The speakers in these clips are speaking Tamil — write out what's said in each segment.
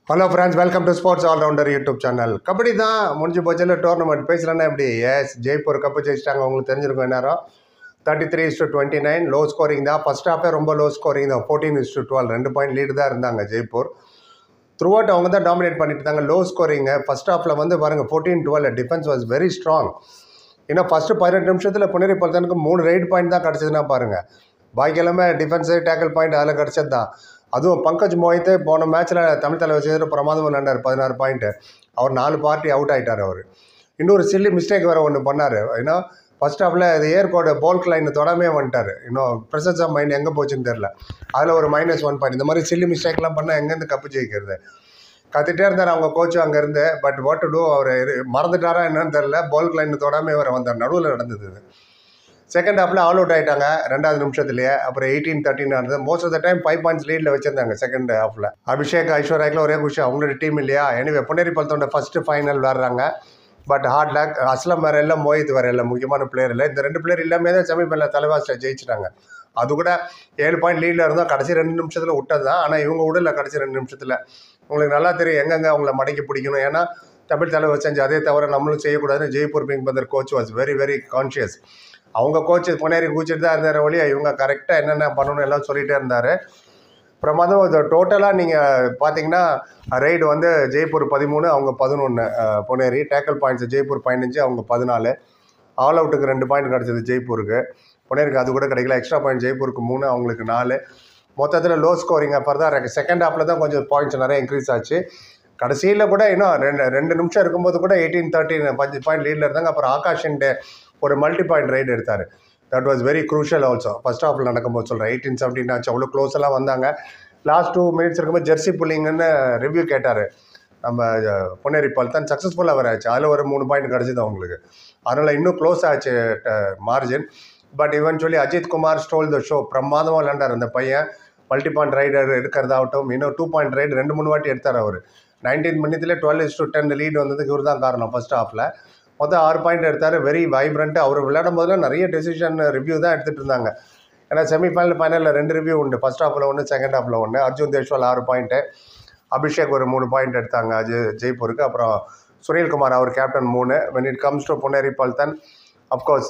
hello friends welcome to sports allrounder YouTube channel kabaddi தான் முடிஞ்சு போச்சுல டோர்னமெண்ட் பேசலன்னா எப்படி எஸ் ஜெய்ப்பூர் கப்பு ஜெயிச்சிட்டாங்க உங்களுக்கு தெரிஞ்சிருக்கும் நேரம் thirty three is to twenty nine low scoring தான் ஃபஸ்ட் ஹாஃபே ரொம்ப லோ ஸ்கோரிங் தான் ஃபோர்டீன் இஸ் டு டுவெல் ரெண்டு பாயிண்ட் லீடு தான் இருந்தாங்க ஜெய்ப்பூர் த்ரூ அவுட் அவங்க தான் டாமினேட் பண்ணிட்டு இருந்தாங்க லோ ஸ்கோரிங்க ஃபஸ்ட் ஹாஃபில் வந்து பாருங்கள் fourteen twelve defence was very strong இன்னும் ஃபஸ்ட்டு பதினெட்டு நிமிஷத்தில் புனேரி பல்தனுக்கு மூணு ரைட் பாயிண்ட் தான் கிடச்சதுன்னா பாருங்கள் பாக்கி எல்லாமே டிஃபென்ஸு டேக்கிள் பாயிண்ட் அதில் கிடச்சது தான் அதுவும் பங்கஜ் மோஹித் போன மேட்ச்சில் தமிழ் தலைவர் செய்த பிரமாதம் விளையாண்டார் பதினாறு பாயிண்ட்டு அவர் நாலு பார்ட்டி அவுட் ஆகிட்டார் அவர் இன்னொரு சில்லி மிஸ்டேக் வேறு ஒன்று பண்ணார் ஏன்னா ஃபர்ஸ்ட் ஹாஃபில் அது ஏர்கோட போல்க் லைன் தொடாமே வந்துட்டார் இன்னும் ப்ரெசன்ஸ் ஆஃப் மைண்ட் எங்கே போச்சுன்னு தெரில அதில் ஒரு மைனஸ் ஒன் பாயிண்ட் இந்த மாதிரி சில்லி மிஸ்டேக்லாம் பண்ணால் எங்கேருந்து கப்பு ஜெயிக்கிறது கத்திட்டே இருந்தார் அவங்க கோச்சும் அங்கேருந்து பட் வாட் டு டூ அவர் மறந்துட்டாரா என்னன்னு தெரில போல்க் லைன் தொடாமே வர வந்தார் நடுவில் நடந்தது இது செகண்ட் ஹாஃபில் ஆல் அவுட் ஆகிட்டாங்க ரெண்டாவது நிமிஷத்துலேயே அப்புறம் எயிட்டீன் தேர்ட்டின் நடந்தது most of the time five points லீடில் வச்சிருந்தாங்க செகண்ட் ஹாஃபில் அபிஷேக் ஐஸ்வர்யாக்கில் ஒரே குஷி அவங்களோட டீம் இல்லையா எனிவே புனேரி பல்தோட ஃபஸ்ட்டு ஃபைனல் விளாட்றாங்க பட் ஹார்ட் லேக் அஸ்லம் வேறு எல்லாம் மோஹித் வேறு இல்லை முக்கியமான பிளேயர் இல்லை இந்த ரெண்டு பிளேயர் எல்லாமே தான் செமிஃபைனல் தலைவாசில் ஜெயிச்சிட்டாங்க அது கூட ஏழு பாயிண்ட் லீடில் இருந்தால் கடைசி ரெண்டு நிமிஷத்தில் விட்டது தான் ஆனால் இவங்க விடல கடைசி ரெண்டு நிமிஷத்தில் உங்களுக்கு நல்லா தெரியும் எங்கெங்கே அவங்கள மடக்கி பிடிக்கணும் ஏன்னா தமிழ் தலைவர் செஞ்சு அதே தவிர நம்மளும் செய்யக்கூடாதுன்னு Jaipur Pink Panther coach was very very conscious அவங்க கோச் புனேரி கூச்சிட்டு தான் இருந்தார் வழியா இவங்க கரெக்டாக என்னென்ன பண்ணணும் எல்லாம் சொல்லிகிட்டே இருந்தார் பிரமாதம் இது டோட்டலாக நீங்கள் பார்த்தீங்கன்னா ரைடு வந்து ஜெய்ப்பூர் பதிமூணு அவங்க பதினொன்று புனேரி டேக்கல் பாயிண்ட்ஸ் ஜெய்ப்பூர் பதினஞ்சு அவங்க பதினாலு ஆல் அவுட்டுக்கு ரெண்டு பாயிண்ட் கிடச்சிது ஜெய்ப்பூருக்கு புனேருக்கு அது கூட கிடைக்கல எக்ஸ்ட்ரா பாயிண்ட் ஜெய்ப்பூருக்கு மூணு அவங்களுக்கு நாலு மொத்தத்தில் லோ ஸ்கோரிங் அப்போ தான் செகண்ட் ஹாஃபில் தான் கொஞ்சம் பாயிண்ட்ஸ் நிறைய இன்க்ரீஸ் ஆச்சு கடைசியில் கூட இன்னும் ரெண்டு ரெண்டு நிமிஷம் இருக்கும்போது கூட எயிட்டீன் தேர்ட்டின் பஞ்சு பாயிண்ட் லீடில் இருந்தாங்க அப்புறம் ஆகாஷ் டே ஒரு மல்டி பாயிண்ட் ரைடு எடுத்தார் that was very crucial also first ஹாஃபில் நடக்கும்போது சொல்கிறேன் எயிட்டீன் செவன்டீன் ஆச்சு அவ்வளோ க்ளோஸ் எல்லாம் வந்தாங்க லாஸ்ட் டூ மினிட்ஸ் இருக்கும்போது ஜெர்சி புல்லிங்கன்னு ரிவ்யூ கேட்டார் நம்ம பொன்னேரி பால் தான் சக்ஸஸ்ஃபுல்லாக வர ஆச்சு அதில் ஒரு மூணு பாயிண்ட் கிடச்சிது அவங்களுக்கு அதனால் இன்னும் க்ளோஸ் ஆச்சு margin but eventually Ajith Kumar stole the show பிரமாதமாக விளாண்டார் அந்த பையன் மல்டி பாயிண்ட் ரைடர் எடுக்கிறதாகட்டும் இன்னும் டூ பாயிண்ட் ரைடு ரெண்டு மூணு வாட்டி எடுத்தார் அவர் நைன்டீன் மினிட்லேயே twelve is to ten lead வந்ததுக்கு இவர் தான் காரணம் ஃபஸ்ட் ஹாஃபில் மொத்தம் ஆறு பாயிண்ட் எடுத்தார் வெரி வைப்ரண்ட் அவர் விளையாடும் போதெல்லாம் நிறைய டெசிஷன் ரிவ்யூ தான் எடுத்துகிட்டு இருந்தாங்க ஏன்னா செமிஃபைனல் ஃபைனலில் ரெண்டு ரிவ்யூ உண்டு ஃபஸ்ட் ஹாஃபில் ஒன்று செகண்ட் ஹாஃபில் ஒன்று அர்ஜுன் தேஷ்வால் ஆறு பாயிண்ட்டு அபிஷேக் ஒரு மூணு பாயிண்ட் எடுத்தாங்க அஜய் ஜெய்ப்பூருக்கு அப்புறம் சுனில்குமார் அவர் கேப்டன் மூணு when it comes to Puneri Paltan of course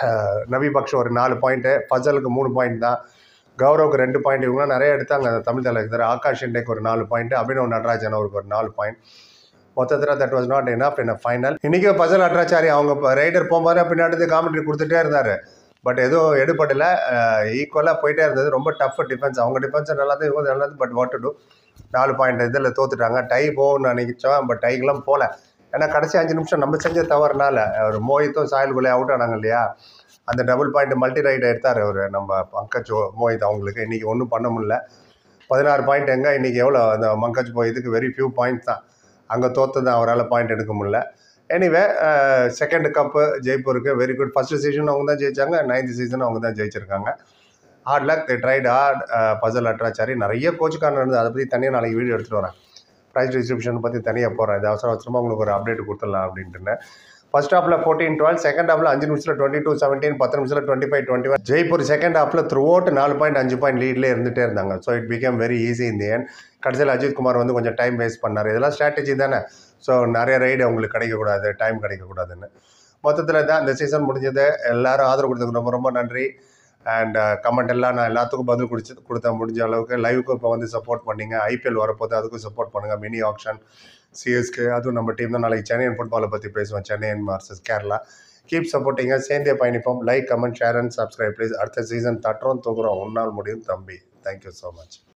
Nabibakhsh ஒரு நாலு பாயிண்ட்டு ஃபசலுக்கு மூணு பாயிண்ட் தான் கௌரவுக்கு ரெண்டு பாயிண்ட் இவங்களாம் நிறைய எடுத்தாங்க தமிழ் தலைவர் ஆகாஷ் இண்டேக்கு ஒரு நாலு பாயிண்ட் அபினவ் நடராஜன் அவருக்கு ஒரு நாலு பாயிண்ட் மொத்தத்தில் that was not enough in a final இன்றைக்கி ஃபசல் அட்ராச்சாரி அவங்க ரைடர் போகும்போது பின்னாடி காமெண்ட்ரி கொடுத்துட்டே இருந்தார் பட் எதுவும் எடுபடலை ஈக்குவலாக போயிட்டே இருந்தது ரொம்ப டஃப் டிஃபென்ஸ் அவங்க டிஃபென்ஸ் நல்லா தான் இவங்க நல்லா பட் வாட் டு டூ நாலு பாயிண்ட் இதில் தோத்துட்டாங்க டை போகும்னு நினைச்சோம் பட் டைக்கெலாம் போகல ஏன்னா கடைசி அஞ்சு நிமிஷம் நம்ம செஞ்ச தவறுனால ஒரு மோஹித்தும் சாயல் குலே அவுட் ஆனாங்க இல்லையா அந்த டபுள் பாயிண்ட் மல்டி ரைட் எடுத்தார் அவர் நம்ம பங்கஜ் மோஹித் அவங்களுக்கு இன்றைக்கி ஒன்றும் பண்ண முடியல பதினாறு பாயிண்ட் எங்கே இன்றைக்கி எவ்வளோ அந்த பங்கஜ் மோஹித்துக்கு வெரி ஃபியூ பாயிண்ட்ஸ் தான் அங்கே தோற்று தான் அவரால் பாயிண்ட் எடுக்க முடியல எனிவே செகண்ட் கப்பு ஜெய்ப்பூருக்கு வெரி குட் ஃபஸ்ட்டு சீசன் அவங்க தான் ஜெயிச்சாங்க நைன்த் சீசன் அவங்க தான் ஜெயிச்சிருக்காங்க hard luck tried hard Fazel Atrachali நிறைய கோச்சுக்கான இருந்தது அதை பற்றி தனியாக நாளைக்கு வீடியோ எடுத்துகிட்டு வரேன் ப்ரைஸ் டிஸ்ட்ரிபியூஷன் பற்றி தனியாக போகிறேன் இது அவசர அவசரமாக உங்களுக்கு ஒரு அப்டேட் கொடுத்துடலாம் அப்படின்ட்டு ஃபர்ஸ்ட் ஹாஃபில் ஃபோர்டீன் டுவெல் செகண்ட் ஹாஃபில் அஞ்சு நிமிஷத்தில் டுவெண்ட்டி டூ செவன்டீன் பத்து நிமிஷத்தில் twenty five twenty one Jaipur second ஹாஃபில் த்ரூ அவுட் நாலு பாயிண்ட் அஞ்சு பாயிண்ட் லீட்லேயே இருந்துகிட்டே இருந்தாங்க so it become very easy இந்த ஏன் கடைசியில் அஜித் குமார் வந்து கொஞ்சம் டைம் வேஸ்ட் பண்ணார் இதெல்லாம் ஸ்ட்ராட்டஜி தானே ஸோ நிறைய ரைடு அவங்களுக்கு கிடைக்கக்கூடாது டைம் கிடைக்கக்கூடாதுன்னு மொத்தத்தில் தான் இந்த சீசன் முடிஞ்சது எல்லோரும் ஆதரவு கொடுத்ததுக்கு ரொம்ப ரொம்ப நன்றி அண்ட் கமெண்ட் எல்லாம் நான் எல்லாத்துக்கும் பதில் குடிச்சு கொடுத்த முடிஞ்ச அளவுக்கு லைவுக்கும் இப்போ வந்து சப்போர்ட் பண்ணிங்க ஐபிஎல் வரப்போது அதுக்கும் சப்போர்ட் பண்ணுங்கள் மினி ஆப்ஷன் சிஎஸ்கே அதுவும் நம்ம டீம் தான் நாளைக்கு சென்னையன் ஃபுட்பாலை பற்றி பேசுவோம் சென்னையன் மார்சஸ் கேரளா கீப் சப்போர்ட்டிங்க சேர்ந்தே பயணிப்போம் like comment share and subscribe please அடுத்த சீசன் தட்டுறோம் தூக்குறோம் ஒன்றால் முடியும் தம்பி தேங்க்யூ ஸோ மச்